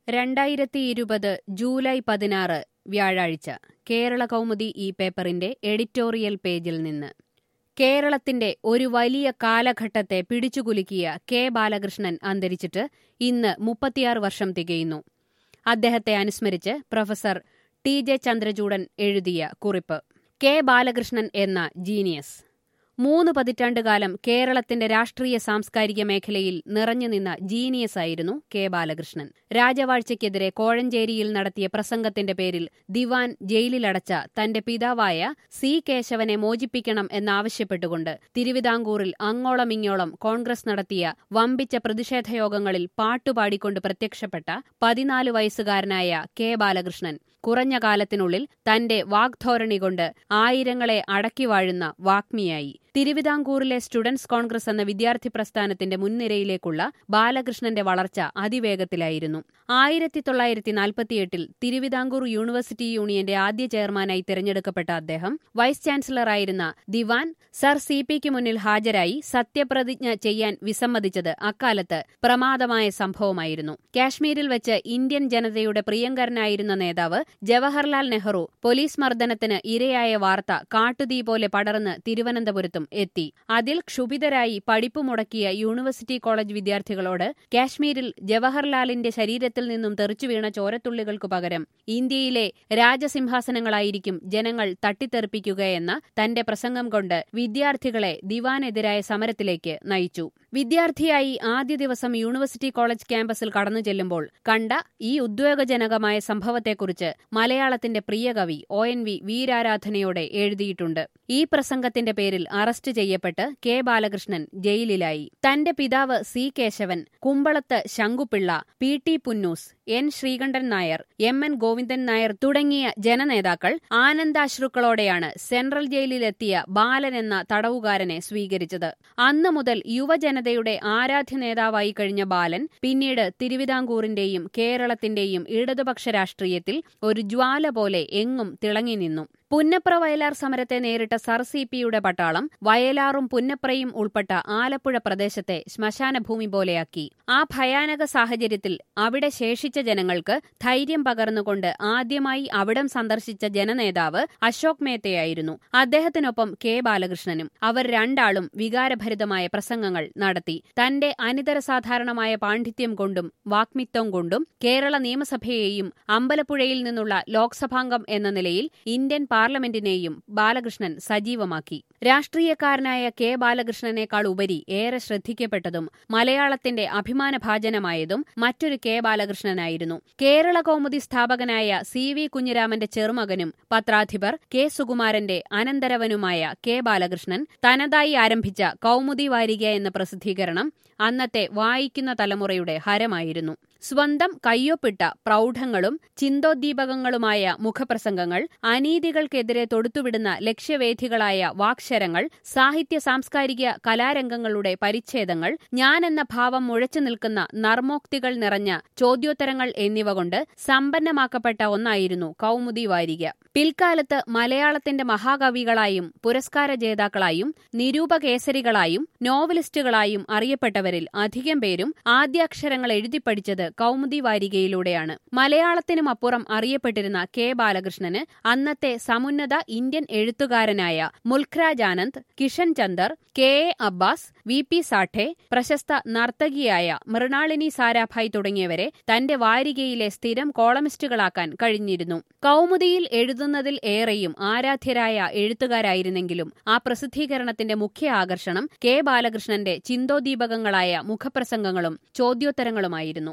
രണ്ടായിരത്തി ഇരുപത് ജൂലൈ പതിനാറ് വ്യാഴാഴ്ച കേരള കൗമുദി ഈ പേപ്പറിന്റെ എഡിറ്റോറിയൽ പേജിൽ നിന്ന് കേരളത്തിന്റെ ഒരു വലിയ കാലഘട്ടത്തെ പിടിച്ചുകുലുക്കിയ കെ ബാലകൃഷ്ണൻ അന്തരിച്ചിട്ട് ഇന്ന് മുപ്പത്തിയാറ് വർഷം തികയുന്നു അദ്ദേഹത്തെ അനുസ്മരിച്ച് പ്രൊഫസർ ടി ജെ ചന്ദ്രചൂഡൻ എഴുതിയ കുറിപ്പ് കെ ബാലകൃഷ്ണൻ എന്ന ജീനിയസ് മൂന്ന് പതിറ്റാണ്ടുകാലം കേരളത്തിന്റെ രാഷ്ട്രീയ സാംസ്കാരിക മേഖലയിൽ നിറഞ്ഞുനിന്ന ജീനിയസായിരുന്നു കെ ബാലകൃഷ്ണൻ രാജവാഴ്ചയ്ക്കെതിരെ കോഴഞ്ചേരിയിൽ നടത്തിയ പ്രസംഗത്തിന്റെ പേരിൽ ദിവാൻ ജയിലിലടച്ച തന്റെ പിതാവായ സി കേശവനെ മോചിപ്പിക്കണം എന്നാവശ്യപ്പെട്ടുകൊണ്ട് തിരുവിതാംകൂറിൽ അങ്ങോളമിങ്ങോളം കോൺഗ്രസ് നടത്തിയ വമ്പിച്ച പ്രതിഷേധയോഗങ്ങളിൽ പാട്ടുപാടിക്കൊണ്ട് പ്രത്യക്ഷപ്പെട്ട പതിനാല് വയസ്സുകാരനായ കെ ബാലകൃഷ്ണൻ കുറഞ്ഞ കാലത്തിനുള്ളിൽ തന്റെ വാഗ്ധോരണി കൊണ്ട് ആയിരങ്ങളെ അടക്കി വാഴുന്ന വാഗ്മിയായി തിരുവിതാംകൂറിലെ സ്റ്റുഡൻസ് കോൺഗ്രസ് എന്ന വിദ്യാർത്ഥി പ്രസ്ഥാനത്തിന്റെ മുൻനിരയിലേക്കുള്ള ബാലകൃഷ്ണന്റെ വളർച്ച അതിവേഗത്തിലായിരുന്നു ആയിരത്തി തൊള്ളായിരത്തി നാൽപ്പത്തിയെട്ടിൽ തിരുവിതാംകൂർ യൂണിവേഴ്സിറ്റി യൂണിയന്റെ ആദ്യ ചെയർമാനായി തിരഞ്ഞെടുക്കപ്പെട്ട അദ്ദേഹം വൈസ് ചാൻസലറായിരുന്ന ദിവാൻ സർ സി പിക്ക് മുന്നിൽ ഹാജരായി സത്യപ്രതിജ്ഞ ചെയ്യാൻ വിസമ്മതിച്ചത് അക്കാലത്ത് പ്രമാദമായ സംഭവമായിരുന്നു കാശ്മീരിൽ വെച്ച് ഇന്ത്യൻ ജനതയുടെ പ്രിയങ്കരനായിരുന്ന നേതാവ് ജവഹർലാൽ നെഹ്റു പോലീസ് മർദ്ദനത്തിന് ഇരയായ വാർത്ത കാട്ടുതീ പോലെ പടർന്ന് തിരുവനന്തപുരത്തും എത്തി അതിൽ ക്ഷുഭിതരായി പഠിപ്പ് മുടക്കിയ യൂണിവേഴ്സിറ്റി കോളേജ് വിദ്യാർത്ഥികളോട് കാശ്മീരിൽ ജവഹർലാലിന്റെ ശരീരത്തിൽ നിന്നും തെറിച്ചുവീണ ചോരത്തുള്ളികൾക്കു പകരം ഇന്ത്യയിലെ രാജസിംഹാസനങ്ങളായിരിക്കും ജനങ്ങൾ തട്ടിത്തെറിപ്പിക്കുകയെന്ന തന്റെ പ്രസംഗം കൊണ്ട് വിദ്യാർത്ഥികളെ ദിവാനെതിരായ സമരത്തിലേക്ക് നയിച്ചു വിദ്യാർത്ഥിയായി ആദ്യ ദിവസം യൂണിവേഴ്സിറ്റി കോളേജ് ക്യാമ്പസിൽ കടന്നു ചെല്ലുമ്പോൾ കണ്ട ഈ ഉദ്വേഗജനകമായ സംഭവത്തെക്കുറിച്ച് മലയാളത്തിന്റെ പ്രിയ കവി ഒ എൻ വി വീരാരാധനയോടെ എഴുതിയിട്ടുണ്ട് ഈ പ്രസംഗത്തിന്റെ പേരിൽ അറസ്റ്റ് ചെയ്യപ്പെട്ട് കെ ബാലകൃഷ്ണൻ ജയിലിലായി തന്റെ പിതാവ് C Kesavan Kumbalath Sankupillai P T Punnoose N Sreekantan Nair M N Govindan Nair തുടങ്ങിയ ജനനേതാക്കൾ ആനന്ദാശ്രുക്കളോടെയാണ് സെൻട്രൽ ജയിലിലെത്തിയ ബാലൻ എന്ന തടവുകാരനെ സ്വീകരിച്ചത് അന്നു മുതൽ യുവജനതയുടെ ആരാധ്യ നേതാവായി കഴിഞ്ഞ ബാലൻ പിന്നീട് തിരുവിതാംകൂറിന്റെയും കേരളത്തിന്റെയും ഇടതുപക്ഷ രാഷ്ട്രീയത്തിൽ ഒരു ജ്വാല പോലെ എങ്ങും തിളങ്ങി നിന്നു പുന്നപ്ര വയലാർ സമരത്തെ നേരിട്ട സർ സി പിയുടെ പട്ടാളം വയലാറും പുന്നപ്രയും ഉൾപ്പെട്ട ആലപ്പുഴ പ്രദേശത്തെ ശ്മശാനഭൂമി പോലെയാക്കി ആ ഭയാനക സാഹചര്യത്തിൽ അവിടെ ശേഷിച്ച ജനങ്ങൾക്ക് ധൈര്യം പകർന്നുകൊണ്ട് ആദ്യമായി അവിടം സന്ദർശിച്ച ജനനേതാവ് അശോക് മേത്തയായിരുന്നു അദ്ദേഹത്തിനൊപ്പം കെ ബാലകൃഷ്ണനും അവർ രണ്ടാളും വികാരഭരിതമായ പ്രസംഗങ്ങൾ നടത്തി തന്റെ അനിതരസാധാരണമായ പാണ്ഡിത്യം കൊണ്ടും വാക്മിത്വം കൊണ്ടും കേരള നിയമസഭയെയും അമ്പലപ്പുഴയിൽ നിന്നുള്ള ലോക്സഭാംഗം എന്ന നിലയിൽ ഇന്ത്യൻ പാർലമെന്റിനെയും ബാലകൃഷ്ണൻ സജീവമാക്കി രാഷ്ട്രീയക്കാരനായ കെ ബാലകൃഷ്ണനേക്കാൾ ഉപരി ഏറെ ശ്രദ്ധിക്കപ്പെട്ടതും മലയാളത്തിന്റെ അഭിമാനഭാജനമായതും മറ്റൊരു കെ ബാലകൃഷ്ണനായിരുന്നു കേരള കൗമുദി സ്ഥാപകനായ സി വി കുഞ്ഞിരാമന്റെ ചെറുമകനും പത്രാധിപർ കെ സുകുമാരന്റെ അനന്തരവനുമായ കെ ബാലകൃഷ്ണൻ തനതായി ആരംഭിച്ച കൗമുദി വാരിക എന്ന പ്രസിദ്ധീകരണം അന്നത്തെ വായിക്കുന്ന തലമുറയുടെ ഹരമായിരുന്നു സ്വന്തം കയ്യൊപ്പിട്ട പ്രൗഢങ്ങളും ചിന്തോദ്ദീപകങ്ങളുമായ മുഖപ്രസംഗങ്ങൾ അനീതികൾക്കെതിരെ തൊടുത്തുവിടുന്ന ലക്ഷ്യവേദികളായ വാക്ശരങ്ങൾ സാഹിത്യ സാംസ്കാരിക കലാരംഗങ്ങളുടെ പരിച്ഛേദങ്ങൾ ഞാനെന്ന ഭാവം മുഴച്ചു നിൽക്കുന്ന നർമ്മോക്തികൾ നിറഞ്ഞ ചോദ്യോത്തരങ്ങൾ എന്നിവ കൊണ്ട് സമ്പന്നമാക്കപ്പെട്ട ഒന്നായിരുന്നു കൗമുദി വാരിക പിൽക്കാലത്ത് മലയാളത്തിന്റെ മഹാകവികളായും പുരസ്കാര ജേതാക്കളായും നിരൂപകേസരികളായും നോവലിസ്റ്റുകളായും അറിയപ്പെട്ടവരിൽ അധികം പേരും ആദ്യാക്ഷരങ്ങൾ എഴുതിപ്പടിച്ചത് കൗമുദി വാരികയിലൂടെയാണ് മലയാളത്തിനുമപ്പുറം അറിയപ്പെട്ടിരുന്ന കെ ബാലകൃഷ്ണന് അന്നത്തെ സമുന്നത ഇന്ത്യൻ എഴുത്തുകാരനായ Mulkraj Anand Kishan Chander K A Abbas V P Sathe പ്രശസ്ത നർത്തകിയായ മൃണാളിനി സാരാഭായ് തുടങ്ങിയവരെ തന്റെ വാരികയിലെ സ്ഥിരം കോളമിസ്റ്റുകളാക്കാൻ കഴിഞ്ഞിരുന്നു കൗമുദിയിൽ എഴുതുന്നതിൽ ഏറെയും ആരാധ്യരായ എഴുത്തുകാരായിരുന്നെങ്കിലും ആ പ്രസിദ്ധീകരണത്തിന്റെ മുഖ്യ ആകർഷണം കെ ബാലകൃഷ്ണന്റെ ചിന്തോദ്ദീപകങ്ങളായ മുഖപ്രസംഗങ്ങളും ചോദ്യോത്തരങ്ങളുമായിരുന്നു